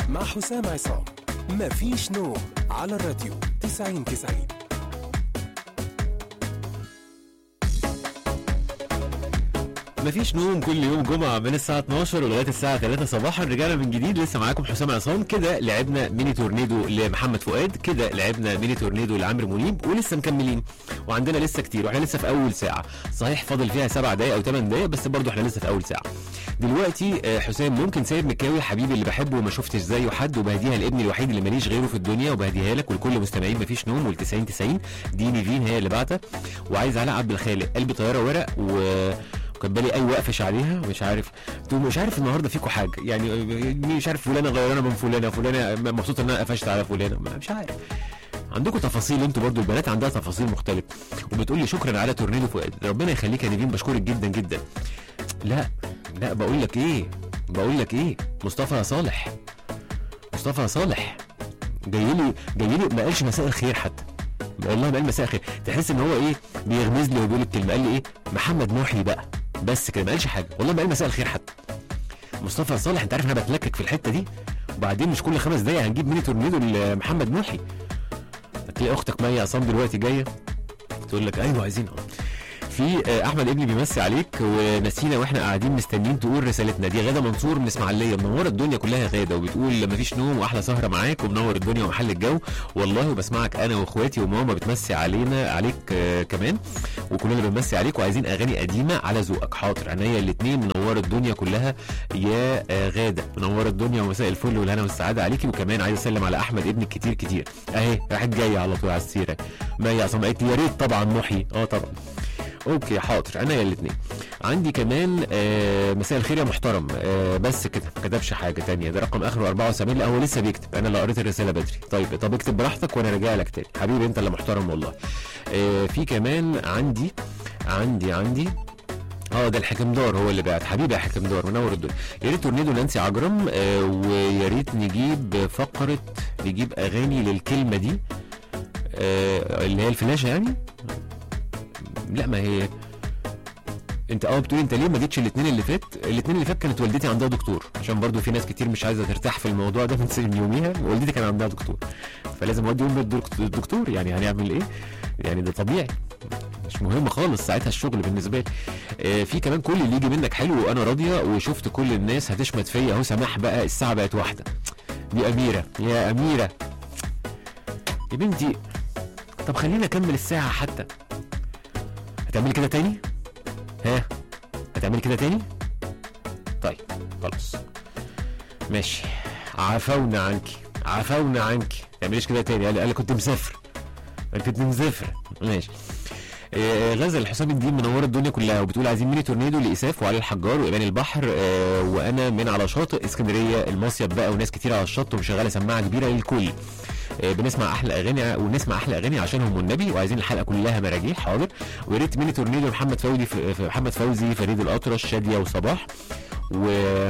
مع حسام عصام مفيش نوم على الراديو 90 90 مفيش نوم كل يوم جمعة من الساعة 12 ولغاية الساعة 3 صباحا رجعنا من جديد لسه معاكم حسام عصام كده لعبنا ميني تورنيدو لمحمد فؤاد كده لعبنا ميني تورنيدو لعمرو منيب ولسه مكملين وعندنا لسه كتير واحنا لسه في أول ساعة صحيح فاضل فيها سبع دقايق أو 8 دقايق بس برضه احنا لسه في أول ساعة دلوقتي آه، حسام ممكن سيد مكاوي حبيبي اللي بحبه وما شفتش زيه حد وبهديها لابني الوحيد اللي ماليش غيره في الدنيا وبهديها لك ولكل مستمعين مفيش نوم وال 90 90 دي نيفين هي اللي بعتها وعايز علاء عبد الخالق قلبي طياره ورق و وكان بالي اي وقفش عليها مش عارف انتوا مش عارف النهارده فيكم حاجه يعني مش عارف فلانه غيرانه من فلانه فلانه مبسوط ان انا قفشت على فلانه مش عارف عندكم تفاصيل انتوا برضو البنات عندها تفاصيل مختلفه وبتقول لي شكرا على تورنيدو فؤاد ربنا يخليك يا نيفين بشكرك جدا جدا لا لا بقول لك ايه بقول لك ايه مصطفى صالح مصطفى صالح جاي لي جاي لي ما قالش مساء الخير حتى والله ما قال مساء الخير تحس ان هو ايه بيغمز لي وبيقول الكلمه قال لي ايه محمد محي بقى بس كده ما قالش حاجه والله ما قال مساء الخير حتى مصطفى صالح انت عارف ان انا بتلكك في الحته دي وبعدين مش كل خمس دقايق هنجيب ميني تورنيدو لمحمد محي هتلاقي اختك مي عصام دلوقتي جايه تقول لك ايوه عايزين اه في آه، احمد ابني بيمسي عليك ونسينا واحنا قاعدين مستنيين تقول رسالتنا دي غاده منصور من اسماعيليه منوره الدنيا كلها يا غاده وبتقول مفيش نوم واحلى سهره معاك ومنور الدنيا ومحل الجو والله وبسمعك انا واخواتي وماما بتمسي علينا عليك آه، كمان وكلنا بنمسي عليك وعايزين اغاني قديمه على ذوقك حاضر عينيا الاثنين منوره الدنيا كلها يا آه، غاده منوره الدنيا ومساء الفل والهنا والسعاده عليكي وكمان عايز اسلم على احمد ابنك كتير كتير اهي راحت جايه على طول على السيره ما يا عصام قالت لي يا ريت طبعا محي اه طبعا اوكي حاضر عينيا الاثنين عندي كمان آه مساء الخير يا محترم آه بس كده ما كتبش حاجه تانية ده رقم اخره 74 لا هو لسه بيكتب انا اللي قريت الرساله بدري طيب طب اكتب براحتك وانا راجع لك تاني حبيبي انت اللي محترم والله آه في كمان عندي عندي عندي اه ده الحكمدار هو اللي بعت حبيبي يا حكمدار منور الدنيا يا ريت تورنيدو نانسي عجرم آه ويا ريت نجيب فقره نجيب اغاني للكلمه دي آه اللي هي الفلاشه يعني لا ما هي انت اه بتقولي انت ليه ما جيتش الاثنين اللي فات الاثنين اللي فات كانت والدتي عندها دكتور عشان برضو في ناس كتير مش عايزه ترتاح في الموضوع ده من سن يوميها والدتي كان عندها دكتور فلازم اودي ام الدكتور يعني هنعمل ايه يعني ده طبيعي مش مهم خالص ساعتها الشغل بالنسبه لي آه في كمان كل اللي يجي منك حلو وانا راضيه وشفت كل الناس هتشمت فيا اهو سماح بقى الساعه بقت واحده دي اميره يا اميره يا بنتي طب خلينا اكمل الساعه حتى هتعملي كده تاني؟ ها؟ هتعملي كده تاني؟ طيب خلاص ماشي عفونا عنك عفونا عنك ما تعمليش كده تاني قال قال كنت مسافر قال كنت مسافر ماشي آه، غزل الحسام الدين منوره الدنيا كلها وبتقول عايزين ميني تورنيدو لإساف وعلي الحجار وإيمان البحر آه، وانا من على شاطئ اسكندريه المصيف بقى وناس كتير على الشط ومشغله سماعه كبيره للكل آه، بنسمع احلى اغاني ونسمع احلى اغاني عشانهم والنبي وعايزين الحلقه كلها مراجيح حاضر ويا ريت ميني تورنيدو محمد فوزي ف- محمد فوزي فريد الاطرش شاديه وصباح و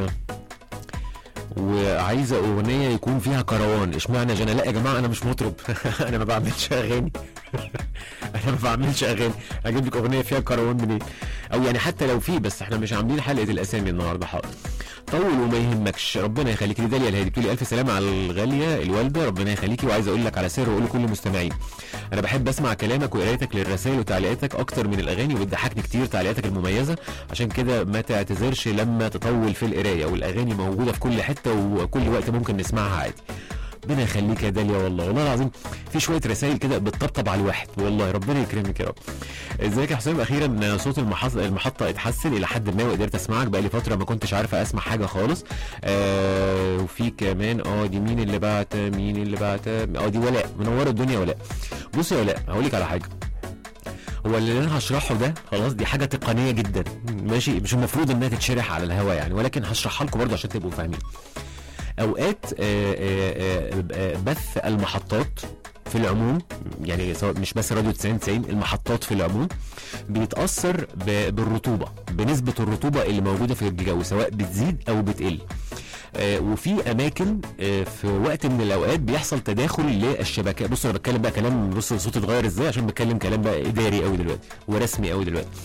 وعايزه اغنيه يكون فيها كروان اشمعنى جنى لا يا جماعه انا مش مطرب انا ما بعملش اغاني انا ما بعملش اغاني هجيب لك اغنيه فيها كروان منين او يعني حتى لو في بس احنا مش عاملين حلقه الاسامي النهارده حاضر طول وما يهمكش ربنا يخليكي دي داليا الهادي بتقولي الف سلامه على الغاليه الوالده ربنا يخليكي وعايز اقول لك على سر واقول لكل المستمعين انا بحب اسمع كلامك وقرايتك للرسائل وتعليقاتك اكتر من الاغاني وبتضحكني كتير تعليقاتك المميزه عشان كده ما تعتذرش لما تطول في القرايه والاغاني موجوده في كل حته وكل وقت ممكن نسمعها عادي ربنا يخليك يا داليا والله والله العظيم في شويه رسائل كده بتطبطب على الواحد والله ربنا يكرمك يا رب ازيك يا حسام اخيرا صوت المحطه المحطه اتحسن الى حد ما وقدرت اسمعك بقالي فتره ما كنتش عارفه اسمع حاجه خالص آه وفي كمان اه دي مين اللي بعت مين اللي بعت اه دي ولاء منوره الدنيا ولاء بص يا ولاء هقول لك على حاجه هو اللي انا هشرحه ده خلاص دي حاجه تقنيه جدا ماشي مش المفروض انها تتشرح على الهوا يعني ولكن هشرحها لكم برضه عشان تبقوا فاهمين اوقات آه، آه، آه، آه، بث المحطات في العموم يعني سواء مش بس راديو 90 90 المحطات في العموم بيتاثر ب- بالرطوبه بنسبه الرطوبه اللي موجوده في الجو سواء بتزيد او بتقل آه، وفي اماكن آه، في وقت من الاوقات بيحصل تداخل للشبكات بص انا بتكلم بقى كلام بص صوتي اتغير ازاي عشان بتكلم كلام بقى اداري قوي دلوقتي ورسمي قوي دلوقتي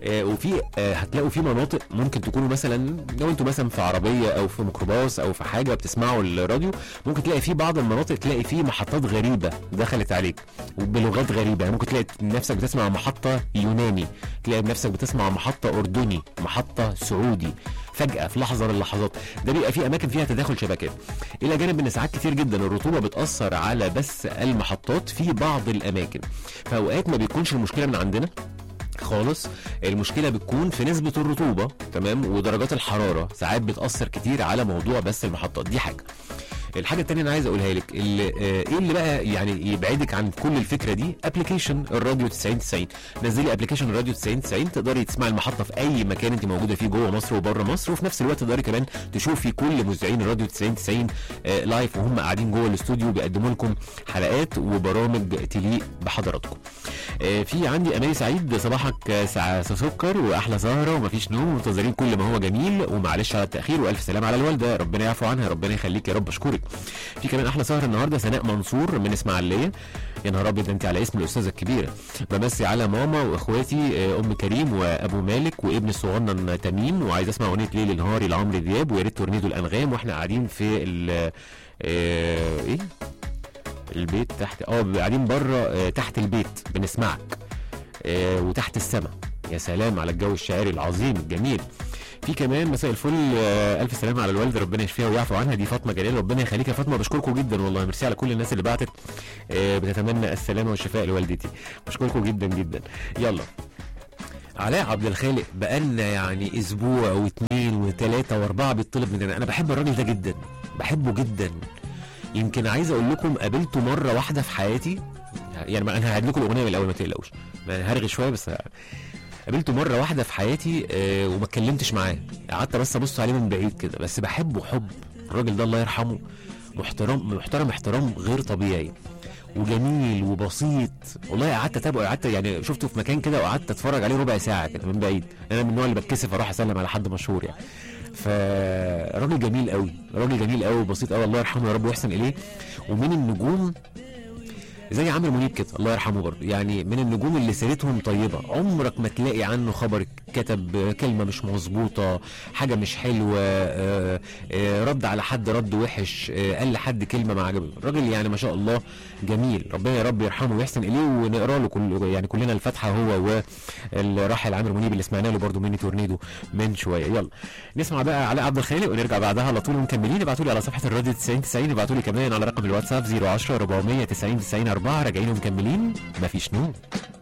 آه، وفي آه، هتلاقوا في مناطق ممكن تكونوا مثلا لو انتوا مثلا في عربيه او في ميكروباص او في حاجه بتسمعوا الراديو ممكن تلاقي في بعض المناطق تلاقي في محطات غريبه دخلت عليك وبلغات غريبه يعني ممكن تلاقي نفسك بتسمع محطه يوناني تلاقي نفسك بتسمع محطه اردني محطه سعودي فجاه في لحظه من اللحظات ده بيبقى في اماكن فيها تداخل شبكات الى جانب ان ساعات كتير جدا الرطوبه بتاثر على بث المحطات في بعض الاماكن فاوقات ما بيكونش المشكله من عندنا خالص المشكله بتكون في نسبه الرطوبه تمام ودرجات الحراره ساعات بتاثر كتير على موضوع بس المحطات دي حاجه الحاجه التانية انا عايز اقولها لك اللي آه، ايه اللي بقى يعني يبعدك عن كل الفكره دي ابلكيشن الراديو 90 90 نزلي ابلكيشن الراديو 90 90 تقدري تسمعي المحطه في اي مكان انت موجوده فيه جوه مصر وبره مصر وفي نفس الوقت تقدري كمان تشوفي كل مذيعين الراديو 90 90 آه، لايف وهم قاعدين جوه الاستوديو بيقدموا لكم حلقات وبرامج تليق بحضراتكم آه، في عندي اماني سعيد صباحك آه، سع- سكر واحلى سهره ومفيش نوم منتظرين كل ما هو جميل ومعلش على التاخير والف سلام على الوالده ربنا يعفو عنها ربنا يخليك يا رب اشكرك في كمان احلى سهره النهارده سناء منصور من اسماعيليه يا نهار ابيض انت على اسم الاستاذه الكبيره بمسي على ماما واخواتي آه، ام كريم وابو مالك وابن الصغنن تميم وعايز اسمع اغنيه ليل نهاري لعمرو دياب ويا ريت تورنيدو الانغام واحنا قاعدين في ال آه، ايه البيت تحت اه قاعدين بره آه، تحت البيت بنسمعك آه، وتحت السماء يا سلام على الجو الشاعري العظيم الجميل في كمان مساء الفل آه، الف سلامه على الوالده ربنا يشفيها ويعفو عنها دي فاطمه جلال ربنا يخليك يا فاطمه بشكركم جدا والله ميرسي على كل الناس اللي بعتت آه، بتتمنى السلامه والشفاء لوالدتي بشكركم جدا جدا يلا علاء عبد الخالق بقالنا يعني اسبوع واثنين وثلاثه واربعه بيطلب مننا انا بحب الراجل ده جدا بحبه جدا يمكن عايز اقول لكم قابلته مره واحده في حياتي يعني ما انا هعيد لكم الاغنيه من الاول ما تقلقوش ما أنا هرغي شويه بس قابلته مره واحده في حياتي آه، وما اتكلمتش معاه قعدت بس ابص عليه من بعيد كده بس بحبه حب الراجل ده الله يرحمه محترم محترم احترام غير طبيعي وجميل وبسيط والله قعدت اتابعه قعدت يعني شفته في مكان كده وقعدت اتفرج عليه ربع ساعه كده من بعيد انا من النوع اللي بتكسف اروح اسلم على حد مشهور يعني فراجل جميل قوي راجل جميل قوي وبسيط قوي الله يرحمه يا رب ويحسن اليه ومن النجوم زي عمرو منيب كده الله يرحمه برضه يعني من النجوم اللي سيرتهم طيبه عمرك ما تلاقي عنه خبر كتب كلمه مش مظبوطه حاجه مش حلوه آه، آه، رد على حد رد وحش آه، قال لحد كلمه ما عجبه الراجل يعني ما شاء الله جميل ربنا يا رب يرحمه ويحسن اليه ونقرا له كل يعني كلنا الفاتحه هو والراحل عمرو منيب اللي سمعنا له برضه ميني تورنيدو من شويه يلا نسمع بقى علاء عبد الخالق ونرجع بعدها على طول مكملين ابعتوا لي على صفحه الراديو 90 90 ابعتوا لي كمان على رقم الواتساب 010 490 90 4 راجعين ومكملين مفيش نوم